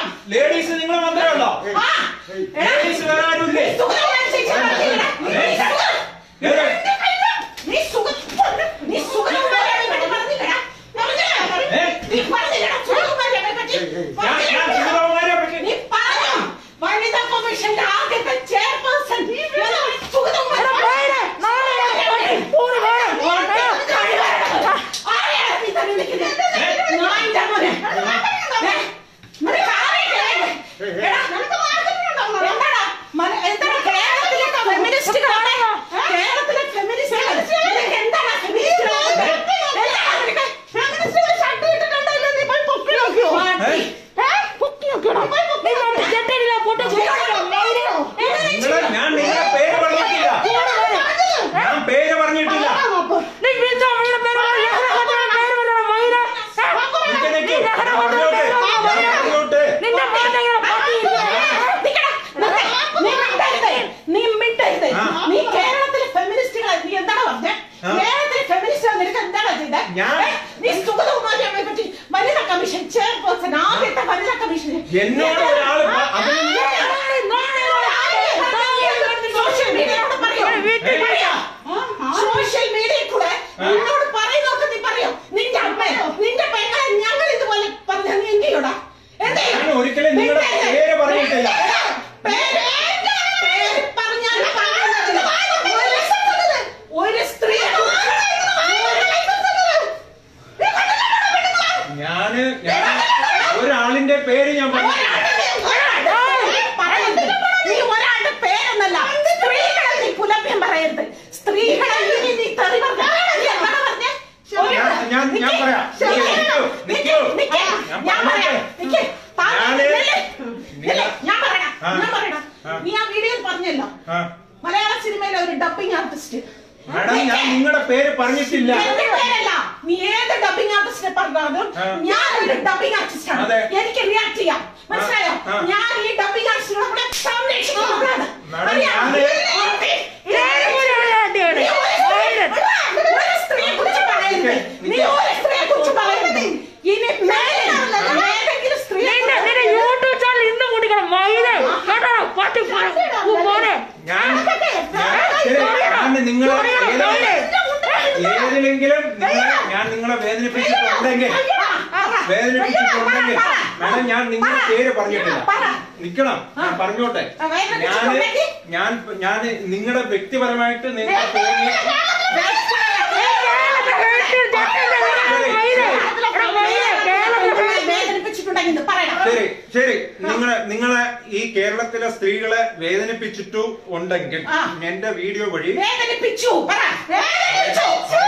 Ladies നിങ്ങൾ മാത്രമേ ഉള്ളോ ആ, എടാ, ലേഡീസ് വേറെ ആരുമില്ലേ നീ സുഗതകുമാരി ചേച്ചി പറഞ്ഞില്ലടാ. നീ സുഗത- ഏത്? നീ സുഗത- നീ സുഗതകുമാരിയെ പറ്റി പറഞ്ഞില്ലടാ. പറഞ്ഞില്ലടാ? ഏ? നീ പറഞ്ഞില്ലടാ സുഗതകുമാരിയെ പറ്റി? ഞാൻ ഞാൻ പറഞ്ഞില്ലടാ? സുഗതകുമാരിയെ പറ്റി നീ പറഞ്ഞോ? വനിതാ കമ്മീഷന്റെ ആദ്യത്തെ ചെയർപേഴ്സൺ സുഗതകുമാരി. ആരെയാണ് നീ തന്നെ വിളിക്കുന്നത്? നായിന്റെ മോനെ. ഏ? നിനക്ക് ആരെയൊക്കെ? എടാ, നിനക്ക് മാർക്കറ്റിലുണ്ടോ? എന്താടാ? മന- എന്താടാ കേരളത്തിലെ ഫെമിനിസ്റ്റുകളാണ്? കേരളത്തിലെ ഫെമിനിസ്റ്റുകൾ. നിനക്ക് എന്താണ് ഫെമിനിസ്റ്റുകൾ? എന്താണ് നിനക്ക്? ഫെമിനിസ്റ്റുകൾ ഷർട്ട് ഇട്ടിട്ടുണ്ടോ ഇല്ലയോ? നീ പോയി പൊക്കി നോക്കിയോ? ഏ? നിങ്ങള് ഞാൻ നിങ്ങളുടെ പേര് പറഞ്ഞിട്ടില്ല ഞാൻ പേര് പറഞ്ഞിട്ടില്ല നിക്ക് നിക്ക്. ഞാൻ പറഞ്ഞോട്ടെ ഞാൻ പറഞ്ഞോട്ടെ നിന്റെ മോനെ ഇങ്ങനെ പട്ടി നിക്കടാ, നിക്ക്. നീ മിണ്ടരുത്. നീ മിണ്ടരുത്. ആ. നീ കേരളത്തിലെ ഫെമിനിസ്റ്റുകളെ നീ എന്താണ് പറഞ്ഞേ ആ. കേരളത്തിലെ ഫെമിനിസ്റ്റുകൾ നിനക്ക് എന്താണ് ചെയ്തേ ഞാൻ- ഏ? നീ സുഗതകുമാരിയെ പറ്റി വനിതാ കമ്മീഷൻ ചെയർപേഴ്സൺ ആദ്യത്തെ വനിതാ കമ്മീഷൻ എന്നോട് ഒരാള് പ- അതിന് സോഷ്യൽ മീഡിയയിലൂടെ പറയോ വീട്ടിൽ പറയോ? സോഷ്യൽ മീഡിയയിൽ കൂടെ എന്നോട് പറയുന്നൊക്കെ നീ പറയോ നിന്റെ അമ്മ നിന്റെ പെങ്ങളെ ഞങ്ങൾ ഇതുപോലെ പറഞ്ഞ നീ എന്ത് ചെയ്യൂടാ എന്ത് ചെയ്യും? ഞാൻ ഒരിക്കലും നിങ്ങളുടെ പേര് പറഞ്ഞിട്ടില്ല. പേര് പേര് പറഞ്ഞാൽ പറയുന്നത് ഒരു സ്ത്രീ ഞാന് ഞാൻ ഒരാളിന്റെ പേര് ഞാൻ പറഞ്ഞിട്ടില്ല നീ ഒരാളുടെ പേരൊന്നല്ല സ്ത്രീകളെ നീ പുലഭ്യം പറയരുത് സ്ത്രീകളെ ഇനി നീ തെറി പറഞ്ഞ നീ എന്താണ് പറഞ്ഞേ? ഒരു- ഞാൻ- ഞാൻ- ഞാൻ നിക്ക്. പറയാം. ശരി. നിക്ക്, നിക്ക്. നിക്ക്. ഞാൻ ഞാൻ പറയാം. പറഞ്ഞോട്ടെ. നിക്ക്. താൻ ഞാന് നില്ല്. നില്ല്. ഞാൻ പറയണം. ആ. ഞാൻ പറയണം. ആ. നീ ആ വീഡിയോയിൽ പറഞ്ഞല്ലോ ആ. മലയാള സിനിമയിലെ ഒരു ഡബിംഗ് ആർട്ടിസ്റ്റ് മാഡം ഞാൻ നിങ്ങളുടെ പേര് പറഞ്ഞിട്ടില്ല എന്റെ പേരല്ല നീ ഏത് ഡബിംഗ് ആർട്ടിസ്റ്റിനെ പറഞ്ഞാലും ആ. ഞാൻ ഒരു ഡബിംഗ് ആർട്ടിസ്റ്റ് ആണ് അതെ. എനിക്ക് റിയാക്ട് ചെയ്യാം മനസ്സിലായോ ആ. ഞാൻ ഈ ഡബിംഗ് ആർട്ടിസ്റ്റിനെ കൂടെ സംരക്ഷിക്കുന്നവളാണ് മാഡം, അറിയാം? ഞാന് നീ ഒരു- ഒരു സ്ത്രീയെ കുറിച്ച് പറയരുത്. നീ ഒരു സ്ത്രീയെ കുറിച്ച് പറയരുത്. ഇനി മേലെ ഏതെങ്കിലും സ്ത്രീയെ നിന്റെ നിന്റെ യൂട്യൂബ് ചാനൽ ഇന്നും കുടിക്കണം മൈദ കേട്ടോ പട്ടി മോനെ ഞാൻ ഞാൻ ശരി, ഞാൻ നിങ്ങളെ ഏത് ഏതിലെങ്കിലും നിങ്ങളെ ഞാൻ നിങ്ങളെ വേദനിപ്പിച്ചിട്ടുണ്ടെങ്കിൽ വേദനിപ്പിച്ചിട്ടുണ്ടെങ്കിൽ മാഡം ഞാൻ നിങ്ങളുടെ പേര് പറഞ്ഞിട്ടില്ല നിക്കണം ഞാൻ പറഞ്ഞോട്ടെ ഞാന് ഞാൻ ഞാൻ നിങ്ങളുടെ വ്യക്തിപരമായിട്ട് നിങ്ങൾ തോന്നി വേദനിപ്പിച്ചിട്ടുണ്ടെങ്കിൽ ഇത് പറയണം ശരി ശരി നിങ്ങളെ നിങ്ങളെ ഈ കേരളത്തിലെ സ്ത്രീകളെ വേദനിപ്പിച്ചിട്ടു ഉണ്ടെങ്കിൽ ആ. എന്റെ വീഡിയോ വഴി വേദനിപ്പിച്ചു പറ വേദനിപ്പിച്ചു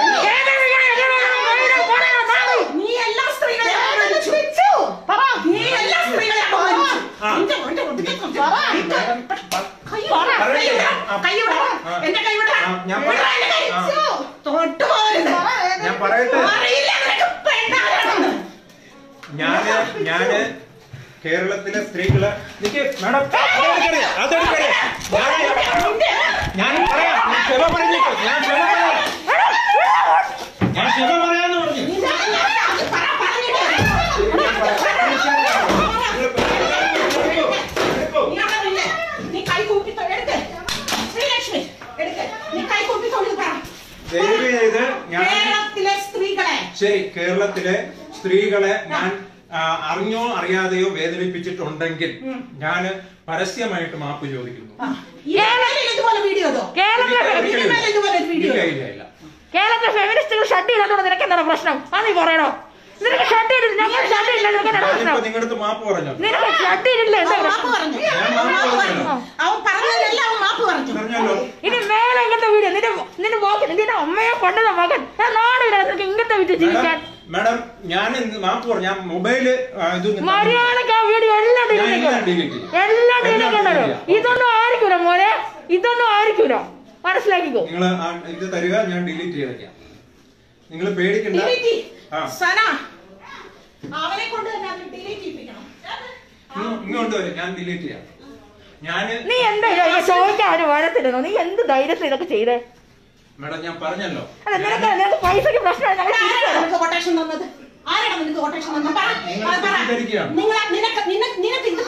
നീ എല്ലാ സ്ത്രീകളെ അപമാനിച്ചു പറ നീ എല്ലാ സ്ത്രീകളെ അപമാനിച്ചു ആ. നിന്റെ മോന്റെ ഒടുക്കത്തെ കൈ വിട. പറയട്ടെ. കൈ വിട. ആ. കൈ വിട. ആ. എന്റെ കൈ വിട. ആ, ഞാൻ വിട പറ- എന്റെ കൈ. ആ. തൊട്ട് പോകരുത്. ഞാൻ പറയട്ടെ അറിയില്ല നിനക്ക് പെണ്ണാരാണെന്ന്. ഞാന് ഞാന് കേരളത്തിലെ സ്ത്രീകള് നിക്ക് മാഡം അതെടുക്കരുത്, അതെടുക്കരുത്. ഞാന് ഞാൻ പറയാം ഞാൻ ക്ഷമ പറഞ്ഞിട്ട് ഞാൻ ക്ഷമ പറയാം ഞാൻ ക്ഷമ പറയാന്ന് പറഞ്ഞു നീ അത് പറ, പറഞ്ഞിട്ട്. നീ അവിടെ നില്ല്. നീ കൈ കൂപ്പി തൊ- എടുക്ക്. ശ്രീലക്ഷ്മി, എടുക്ക്. നീ കൈ കൂപ്പി തൊഴുത് പറ. ദയവ് ചെയ്ത് ഞാൻ കേരളത്തിലെ സ്ത്രീകളെ ശരി കേരളത്തിലെ സ്ത്രീകളെ ഞാൻ ആ, അറിഞ്ഞോ അറിയാതെയോ വേദനിപ്പിച്ചിട്ടുണ്ടെങ്കിൽ ഞാൻ പരസ്യമായിട്ട് മാപ്പ് ചോദിക്കുന്നു ആ, ഇതുവരെ ഇതുപോലെ വീഡിയോ ഇതോ? കേരളത്തിലെ ഒരിക്കലും ഇതുവരെ ഇതുപോലെ ഒരു വീഡിയോ ഇല്ല ഇതോ? ഇല്ല ഇല്ല കേരളത്തിലെ ഫെമിനിസ്റ്റുകൾ ഷർട്ട് ചെയ്തോണ്ട് നിനക്ക് എന്താണ് പ്രശ്നം അത് നീ പറയണോ നിനക്ക് ഷർട്ട് ഇടില്ല ഞങ്ങൾ ഷർട്ട് ഇല്ല നിനക്ക് എന്താണ് ഞാനിപ്പോ പ്രശ്നം നിങ്ങളുടെ അടുത്ത് മാപ്പ് പറഞ്ഞു നിനക്ക് ഷർട്ട് ഇടില്ല എന്താ അവൻ മാപ്പ് പ്രശ്നം പറഞ്ഞു. ഞാൻ അവൻ മാപ്പ് മാപ്പ് പറഞ്ഞു. പറഞ്ഞു. അവൻ പറഞ്ഞതിലെല്ലാം അവൻ മാപ്പ് പറഞ്ഞു പറഞ്ഞല്ലോ ഇനി മേലെ ഇങ്ങനത്തെ വീഡിയോ നിന്റെ നിന്റെ മോക്ക് നിന്റെ അമ്മയെ കൊണ്ടത മകൻ ഞാൻ നാടില്ല നിനക്ക് ഇങ്ങനത്തെ വിറ്റ് ജീവിക്കാൻ മാഡം മാഡം ഞാൻ ഇന്ന് മാപ്പ് പറഞ്ഞു ഞാൻ മൊബൈല് ആ, ഇത് ഒന്ന് മര്യാദക്ക് ആ വീഡിയോ എല്ലാം ഞാൻ ഡിലീറ്റ് എല്ലാം delete ചെയ്യും. എല്ലാം ഡിലീറ്റ് എല്ലാം ഉണ്ടല്ലോ delete ചെയ്യാം. ഇതൊന്നും ആയിരിക്കൂല മോനെ ഇതൊന്നും ആയിരിക്കൂല മനസ്സിലാക്കിക്കോ നിങ്ങൾ ഇത് തരിക ഞാൻ ഡിലീറ്റ് ചെയ്തേക്കാം നിങ്ങൾ പേടിക്കണ്ട ഡിലീറ്റ് ആ. സന അവനെ കൊണ്ട് തന്നെ അത് ഡിലീറ്റ് ചെയ്യിപ്പിക്കണം ഇങ്ങ് ഇങ്ങോട്ട് വരും ഞാൻ ഡിലീറ്റ് ചെയ്യാം ഞാന് നീ എന്താ ഇതൊക്കെ ചോദിക്കാൻ അവന് വരത്തില്ലെന്നോ നീ എന്ത് ധൈര്യത്തിൽ ഇതൊക്കെ ചെയ്തേ മാഡം ഞാൻ പറഞ്ഞല്ലോ അല്ല നിനക്ക് നിനക്ക് പൈസക്ക് പ്രശ്നമാണ് ഞങ്ങൾ ആരാണ് തിരിച്ചു തരാം. നിനക്ക് കൊട്ടേഷൻ തന്നത് ആരാണ് നിനക്ക് കൊട്ടേഷൻ തന്നത് പറ നിങ്ങൾ അത് പറ. തെറ്റിദ്ധരിക്കുകയാണ്. നിങ്ങൾ നിനക്ക് നിനക്ക് നിനക്ക്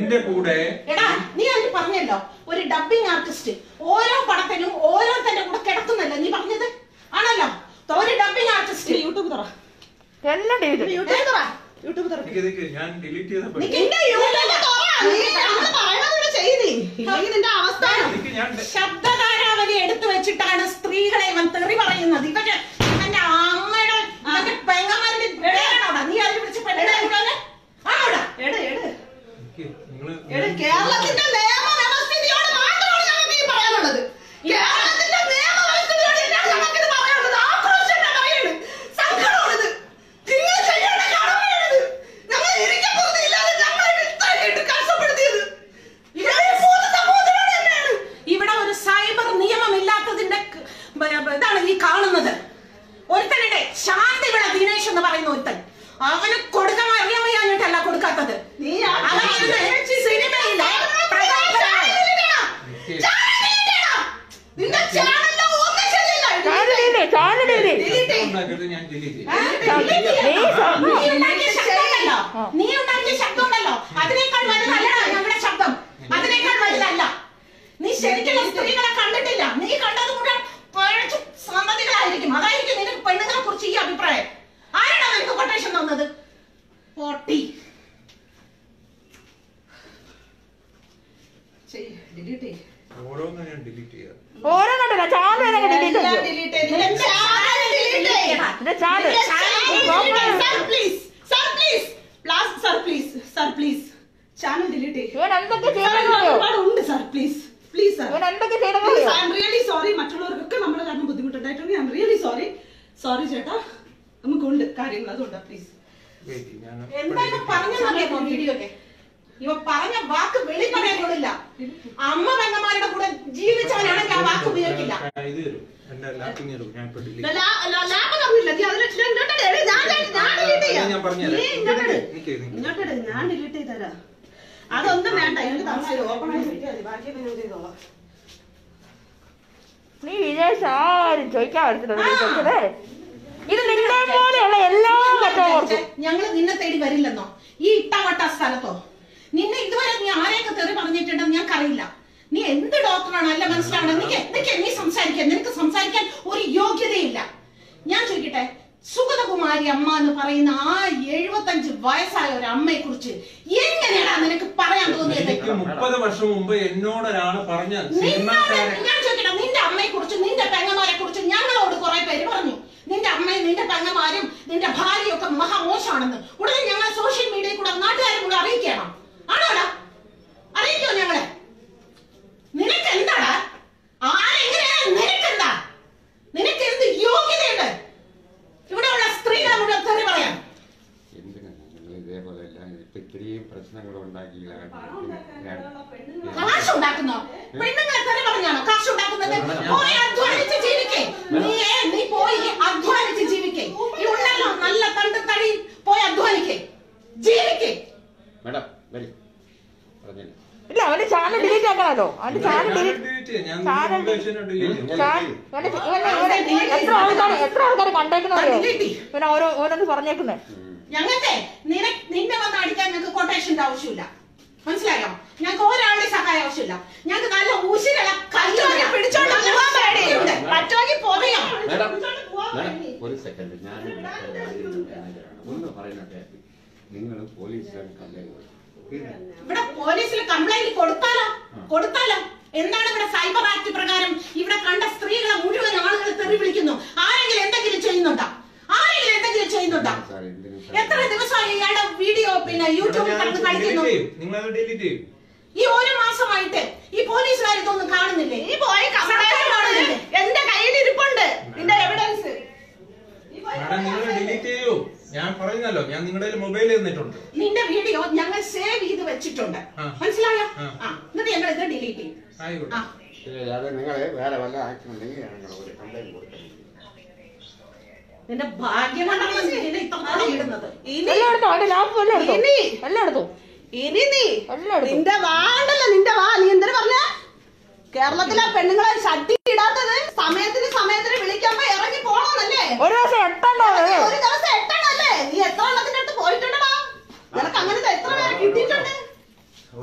എന്റെ കൂടെ എടാ നീ അതിന് പറഞ്ഞല്ലോ ഒരു ഡബിങ് ആർട്ടിസ്റ്റ് ഓരോ പടത്തിനും ഓരോരുത്തരുടെ കൂടെ കിടക്കുന്നല്ലോ നീ പറഞ്ഞത് ആണല്ലോ ഒരു ഡബിങ് ആർട്ടിസ്റ്റ് യൂട്യൂബ് തുറ എല്ലാം ഡിലീറ്റ് യൂട്യൂബ് തുറ യൂട്യൂബ് തുറ നിക്ക് നിക്ക്, ഞാൻ ഡിലീറ്റ് ചെയ്തപ്പോ നിന്റെ യൂട്യൂബ് തുറ നീ ഞങ്ങള് പറയണതൂടെ ചെയ്തി ഇല്ലെങ്കിൽ നിന്റെ അവസ്ഥ എനിക്ക് ഞാൻ ശബ്ദധാരാവലി എടുത്തു വെച്ചിട്ടാണ് സ്ത്രീകളെ ഇവൻ തെറി പറയുന്നത് ഇവന്റെ എന്റെ അമ്മയുടെ ഇവന്റെ പെങ്ങന്മാരുടെ പേരാണോടാ നീ അതിൽ വിളിച്ച് പെണ്ണാണോടാ ആണോടാ എട് എട് നിക്ക്, നിങ്ങള് എട് കേരളത്തിന്റെ നിയമ വ്യവസ്ഥിതിയോട് മാത്രമാണ് ഞങ്ങൾക്ക് ഈ പറയാനുള്ളത് കേരളത്തിന്റെ നിയമ വ്യവസ്ഥിതിയോട് തന്നെയാണ് ഞങ്ങൾക്ക് ഇത് പറയാനുള്ളത് ആക്രോശം പറയുന്നത് സങ്കടമാണിത് നിങ്ങൾ ചെയ്യേണ്ട കടമയാണിത് ഞങ്ങൾ ഇരിക്കപ്പുറത്ത് ഇല്ലാതെ ഞങ്ങളെ ഇത്രയായിട്ട് കഷ്ടപ്പെടുത്തിയത് ഇവിടെ ഈ മൂന്ന് സമൂഹത്തിനോട് തന്നെയാണ് ഇവിടെ ഒരു സൈബർ നിയമം ഇല്ലാത്തതിന്റെ ക- ബ- ബ- ഇതാണ് ഈ കാണുന്നത് ഒരുത്തനുടെ ശാന്തി ഇവിടെ ദിനേശ് എന്ന് പറയുന്ന ഒരുത്തൻ അവന് കൊടുക്കാൻ അറിയാൻ വയ്യാഞ്ഞിട്ടല്ല കൊടുക്കാത്തത് നീ അവൻ ഇരുന്ന് സിനിമയിലെ പ്രഗത്ഭനായ നിന്റെ ചാനലിന്റെ ഒന്നും ശരിയല്ല ചാനലില്ലേ ചാനലില്ലേ ഉണ്ടാക്കരുത്, ഞാൻ ഡിലീറ്റ് ചെയ്യും നീ സ- നീ ഉണ്ടാക്കിയ ശബ്ദമുണ്ടല്ലോ നീ ഉണ്ടാക്കിയ ശബ്ദമുണ്ടല്ലോ അതിനേക്കാൾ വലുതല്ലടാ ഞങ്ങളുടെ ശബ്ദം അതിനേക്കാൾ വലുതല്ല നീ ശരിക്കുള്ള സ്ത്രീകളെ കണ്ടിട്ടില്ല നീ കണ്ടത് മുഴുവൻ പഴച്ചു സമ്മതികളായിരിക്കും അതായിരിക്കും നിനക്ക് പെണ്ണുങ്ങളെ കുറിച്ച് ഈ അഭിപ്രായം ആരാണ് നിനക്ക് കൊട്ടേഷൻ തന്നത് പൊട്ടി ഡിലീറ്റ് ചെയ്യ് ഓരോന്നും ഞാൻ ഡിലീറ്റ് ചെയ്യാം ഓരോ കണ്ടില്ല ചാനൽ ഡിലീറ്റ് എല്ലാം ചെയ്യോ delete ചെയ്യ്. നിന്റെ channel delete ചെയ്യ്. എന്റെ ചാനൽ നിന്റെ channel delete ചെയ്യ്. Sir, please. Sir, please. Plus, sir, please. Sir, please. Channel delete ചെയ്യ്. ഇവൻ എന്തൊക്കെ Sir, ചെയ്തെന്നറിയോ ഒരുപാട് ഉണ്ട് sir. Please. Please, sir. ഇവൻ എന്തൊക്കെ Please, ചെയ്തെന്നറിയോ I am really sorry. മറ്റുള്ളവർക്കൊക്കെ നമ്മുടെ കാരണം ബുദ്ധിമുട്ടുണ്ടായിട്ടുണ്ട് I'm really sorry sorry ചേട്ടാ നമുക്കുണ്ട് കാര്യങ്ങൾ അതുകൊണ്ടാ പ്ലീസ് വെയിറ്റ് ഞാൻ എന്താണ് പറഞ്ഞറിയാമോ വീഡിയോയില് ഇവ പറഞ്ഞ വാക്ക് വെളി പറയാൻ കൊള്ളില്ല അമ്മ പെങ്ങന്മാരുടെ കൂടെ ജീവിച്ചവനാണെങ്കിൽ ആ വാക്ക് ഉപയോഗിക്കില്ല ഇത് തരും എന്റെ ലാപ്പിംഗ് തരും ഞാൻ ഇപ്പൊ ഡിലീറ്റ് ലാഭ പറഞ്ഞില്ല നീ അതിൽ ഇങ്ങോട്ട് ഇട്. ഞാൻ ഞാൻ ഡിലീറ്റ് ചെയ്യാം അത് ഞാൻ പറഞ്ഞുതരാം. നീ ഇങ്ങോട്ട് ഇട്. നിക്ക്, നിക്ക്. ഇങ്ങോട്ട് ഇട്. ഞാൻ ഡിലീറ്റ് ചെയ്തരാ അതൊന്നും വേണ്ട എനിക്ക് താമസിച്ചു ഓപ്പൺ ആയി കിട്ടിയാൽ മതി ബാക്കിയൊക്കെ ഞാൻ ചെയ്തോളാം നീ വിചാരിച്ച ആരും ചോദിക്കാൻ പറ്റത്തില്ല ഇത് നിന്നെ പോലെയുള്ള എല്ലാ മറ്റവർക്കും ഞങ്ങള് നിന്നെ തേടി വരില്ലെന്നോ ഈ ഇട്ടവട്ട സ്ഥലത്തോ നിന്നെ ഇതുവരെ നീ ആരെയൊക്കെ തെറി പറഞ്ഞിട്ടുണ്ടെന്ന് ഞങ്ങൾക്കറിയില്ല നീ എന്ത് ഡോക്ടറാണ് അല്ല മനസ്സിലാവണം നിനക്ക് എന്തൊക്കെ നീ സംസാരിക്കാൻ നിനക്ക് സംസാരിക്കാൻ ഒരു യോഗ്യതയില്ല ഞാൻ ചോദിക്കട്ടെ സുഗതകുമാരി അമ്മ എന്ന് പറയുന്ന ആ എഴുപത്തഞ്ച് വയസ്സായ ഒരു അമ്മയെ കുറിച്ച് എങ്ങനെയാണ് നിനക്ക് പറയാൻ തോന്നിയത് എനിക്ക് മുപ്പത് വർഷം മുമ്പ് എന്നോട് ഒരാള് പറഞ്ഞ നിന്നോട് സിനിമാക്കാരെ ഞാൻ ചോദിക്കട്ടെ നിന്റെ അമ്മയെ കുറിച്ച് നിന്റെ പെങ്ങന്മാരെ കുറിച്ച് ഞങ്ങളോട് കുറെ പേര് പറഞ്ഞു നിന്റെ അമ്മയും നിന്റെ പെങ്ങന്മാരും നിന്റെ ഭാര്യയും ഒക്കെ മഹാമോശമാണെന്ന് ഉടനെ ഞങ്ങൾ സോഷ്യൽ മീഡിയയിൽ കൂടെ നാട്ടുകാരെ കൂടെ അറിയിക്കണം ആണോടാ അറിയിക്കോ ഞങ്ങളെ നിനക്ക് എന്താടാ ആരെങ്ങനെയാ നിനക്കെന്താ നിനക്ക് എന്ത് യോഗ്യതയുണ്ട് ഇവിടെയുള്ള സ്ത്രീകളെ മുഴുവൻ തെറി പറയാം എന്തിനാണ് നിങ്ങൾ ഇതേപോലെ എല്ലാം ഇപ്പൊ ഇത്രയും പ്രശ്നങ്ങൾ ഉണ്ടാക്കിയില്ല കാശ് ഉണ്ടാക്കുന്നോ പെണ്ണുങ്ങളെ തെറി പറഞ്ഞാണോ കാശ് ഉണ്ടാക്കുന്നത് പോയി അധ്വാനിച്ച് ജീവിക്കേ നീ നീ പോയി അധ്വാനിച്ച് ജീവിക്കേ ഈ ഉണ്ടല്ലോ നല്ല തണ്ട് തടി പോയി അധ്വാനിക്കേ ജീവിക്കേ മേഡം വരി പറഞ്ഞില്ല ഇല്ല അവന്റെ ചാനൽ ഡിലീറ്റ് ആക്കണല്ലോ അവന്റെ ചാനൽ ഞാൻ ഡിലീറ്റ് delete ചെയ്യാം. ഞാൻ ചാനൽ നിങ്ങളുടെ ഉപദേശം delete ചെയ്യാം. ചാനൽ ഇവന്റെ ഇവന്റെ ഇവന്റെ എത്ര ആൾക്കാർ എത്ര ആൾക്കാർ കണ്ടേക്കുന്നറിയോ പിന്നെ ഓരോ ഓരോന്ന് പറഞ്ഞേക്കുന്നേ ഞങ്ങൾക്ക് നിന നിന്നെ വന്ന് അടിക്കാൻ ഞങ്ങൾക്ക് കൊട്ടേഷന്റെ ആവശ്യമില്ല മനസ്സിലായോ ഞങ്ങൾക്ക് ഒരാളുടെ സഹായം ആവശ്യമില്ല ഞങ്ങൾക്ക് നല്ല ഊശിലുള്ള കല്ലുവരെ പിടിച്ചോണ്ട് പോകാൻ പേടിയുണ്ട് പറ്റുമെങ്കിൽ പൊറിയാം മേഡം പിടിച്ചോണ്ട് പോകാൻ മേഡം പേടി. ഒരു സെക്കൻഡ് ഞാൻ ഇവിടുത്തെ മാനേജറാണ് ഒന്ന് പറയുന്നത് നിങ്ങൾ പോലീസിലാണ് കംപ്ലൈന്റ് കൊടുക്കും ഇവിടെ പോലീസിൽ കംപ്ലൈന്റ് കൊടുത്താലോ കൊടുത്താലോ എന്താണ് ഇവിടെ സൈബർ ആക്ട് പ്രകാരം ഇവിടെ കണ്ട സ്ത്രീകളെ മുഴുവൻ ആളുകൾ തെറി വിളിക്കുന്നു ആരെങ്കിലും എന്തെങ്കിലും ചെയ്യുന്നുണ്ടോ ആരെങ്കിലും എന്തെങ്കിലും ചെയ്യുന്നുണ്ടോ സാർ എന്തിനും എത്ര ദിവസമായി ഇയാളുടെ വീഡിയോ പിന്നെ യൂട്യൂബിൽ ഞാൻ കടന്ന് delete കളിക്കുന്നു ചെയ്യും. നിങ്ങളത് ഡിലീറ്റ് ചെയ്യും ഈ ഒരു മാസമായിട്ട് ഈ പോലീസുകാർ ഇതൊന്നും കാണുന്നില്ലേ നീ പോയി സർക്കാർ കാണുന്നില്ലേ എന്റെ കയ്യിൽ ഇരിപ്പുണ്ട് നിന്റെ എവിഡൻസ് മാഡം നിങ്ങൾ ഡിലീറ്റ് ചെയ്യൂ ഞാൻ പറയുന്നല്ലോ ഞാൻ നിങ്ങളുടെ മൊബൈൽ തന്നിട്ടുണ്ട് നിന്റെ വീഡിയോ ഞങ്ങൾ സേവ് ചെയ്ത് വെച്ചിട്ടുണ്ട് ആ. മനസ്സിലായോ ആ. ആ എന്നിട്ട് ഞങ്ങൾ ഇത് ഡിലീറ്റ് ചെയ്യും ആയിക്കോട്ടെ ആ ഇല്ല, അത് നിങ്ങൾ വേറെ വല്ല ആക്ഷൻ ഉണ്ടെങ്കിൽ ഞങ്ങൾ ഒരു കംപ്ലൈന്റ് കൊടുക്കണം നിന്റെ ഭാഗ്യം കൊണ്ടാണ് നിന്നെ ഇത്രത്തോളം ഇടുന്നത് ഇനി എല്ലാം എടുത്തോ അവന്റെ ലാപ്പ് എല്ലാം എടുത്തോ ഇനി എല്ലാം എടുത്തോ ഇനി നീ എല്ലാം എടുത്തോ നിന്റെ വാണ്ടല്ലോ നിന്റെ വാ നീ എന്തിനു പറഞ്ഞ കേരളത്തിലെ പെണ്ണുങ്ങളെ ഷട്ടി ഇടാത്തത് സമയത്തിന് സമയത്തിന് വിളിക്കുമ്പോ ഇറങ്ങി പോണോന്നല്ലേ ഒരു ദിവസം എട്ടണ്ടോ ഒരു ദിവസം എട്ടണല്ലേ നീ എത്ര എണ്ണത്തിന്റെ അടുത്ത് പോയിട്ടുണ്ടടാ നിനക്ക് അങ്ങനത്തെ എത്ര പേരെ കിട്ടിയിട്ടുണ്ട്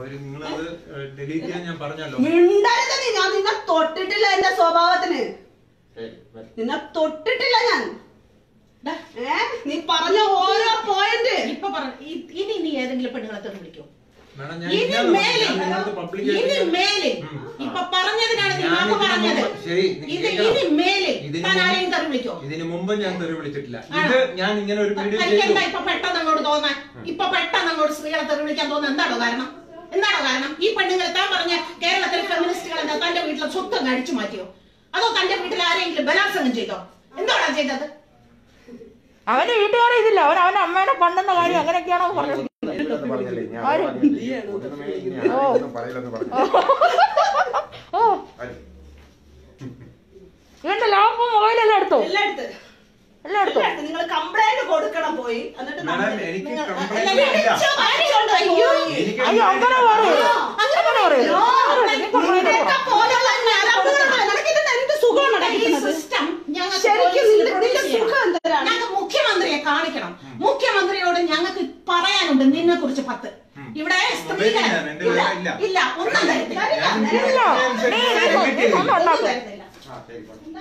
സഹോദരി നിങ്ങളത് ഡിലീറ്റ് ചെയ്യാൻ ഞാൻ പറഞ്ഞല്ലോ മിണ്ടരുത് നീ ഞാൻ നിന്നെ തൊട്ടിട്ടില്ല എന്റെ സ്വഭാവത്തിന് ഏയ്, വേ- നിന്നെ തൊട്ടിട്ടില്ല ഞാൻ ദാ, ഏ നീ പറഞ്ഞ ഓരോ പോയിന്റ് ഇപ്പൊ പറ ഇ- ഇനി നീ ഏതെങ്കിലും പെണ്ണുങ്ങളെ തെറി വിളിക്കോ മാഡം ഞാൻ ഇനി ഇല്ലാന്ന് പറഞ്ഞു. മേലിൽ ഞാൻ നിങ്ങളടുത്ത് ഇനി പബ്ലിക്കായിട്ട് മേലിൽ ഉം. ഇപ്പൊ പറഞ്ഞതിനാണ് നീ ഞാൻ മാപ്പ് ഇതിന് പറഞ്ഞത് മുമ്പ് ശരി, നീ ഇത് കേൾക്കണം. ഇനി മേലിൽ ഇതിന് താൻ മുമ്പ് ആരെയും തെറി വിളിക്കോ ഇതിന് മുമ്പ് ഞാൻ തെറി വിളിച്ചിട്ടില്ല ആണോ? ഇത് ഞാൻ ഇങ്ങനെ ഒരു വീഡിയോ ചെയ്തു എനിക്കെന്താ ഇപ്പൊ പെട്ടെന്ന് അങ്ങോട്ട് തോന്നാൻ ഇപ്പൊ പെട്ടെന്ന് അങ്ങോട്ട് സ്ത്രീകളെ തെറി വിളിക്കാൻ തോന്നുന്നത് എന്താണോ കാരണം എന്താണോ കാരണം ഈ പെണ്ണുങ്ങൾ താൻ പറഞ്ഞ കേരളത്തിലെ ഫെമിനിസ്റ്റുകൾ എന്താ തന്റെ വീട്ടിലെ സ്വത്ത് അങ്ങ് അടിച്ചു മാറ്റിയോ അതോ തന്റെ വീട്ടിൽ ആരെങ്കിലും ബലാത്സംഗം ചെയ്തോ എന്താണോ ചെയ്തത് അവന്റെ വീട്ടുകാരെ ഇതില്ല അവൻ അവന്റെ അമ്മേനെ പണ്ടെന്ന കാര്യം അങ്ങനെയൊക്കെയാണോ പറഞ്ഞത് ഇല്ലെന്ന് പറഞ്ഞില്ലേ? ഞാൻ ആര്? പറഞ്ഞില്ലേ? ഒന്നുമേ ഇനി ആരെയൊന്നും പറയില്ലെന്ന് പറഞ്ഞു. ഓ ആര്? ഇവന്റെ ലാപ്പും മൊബൈലെല്ലാം എടുത്തോ എല്ലായിടത്ത് എല്ലാം എടുത്തോ എല്ലായിടത്ത് നിങ്ങൾ കംപ്ലൈന്റ് കൊടുക്കണം പോയി എന്നിട്ട് മാഡം നമ്മൾ- എനിക്ക് നിങ്ങൾ- കംപ്ലൈന്റ് അല്ല, ഇല്ല വിളിച്ചോ, വാങ്ങിച്ചോണ്ട് അയ്യോ. എനിക്ക് അയ്യോ അങ്ങനെ പറയൂ അങ്ങനെ പറയൂ നിന്നെയൊക്കെ പോലുള്ള ഞരമ്പുകളാണ്. നിനക്കിത് എന്ത് സുഖമാണ് ഈ കിട്ടുന്നത്? സിസ്റ്റം ഞങ്ങൾക്ക് ശരിക്കും പോലീസിൽ നിന്റെ- നിന്റെ പ്രൊഡ്യൂസ് സുഖം ചെയ്യണം. എന്തിനാണ്? ഞങ്ങൾക്ക് മുഖ്യമന്ത്രിയെ കാണിക്കണം മുഖ്യമന്ത്രിയോട് ഞങ്ങൾക്ക് പറയാനുണ്ട് നിന്നെ കുറിച്ച് പത്ത് ഇവിടെ സ്ത്രീകൾ ഞാൻ എന്റെ ഇല്ല ഇല്ല. ഇല്ല ഒന്നും തരത്തില്ല ഞാൻ ഇല്ല നീ നീ- നീ ഒന്നും ഒന്നും ഉണ്ടാക്കും തരത്തില്ല ആ, ശരി, പോട്ടെ.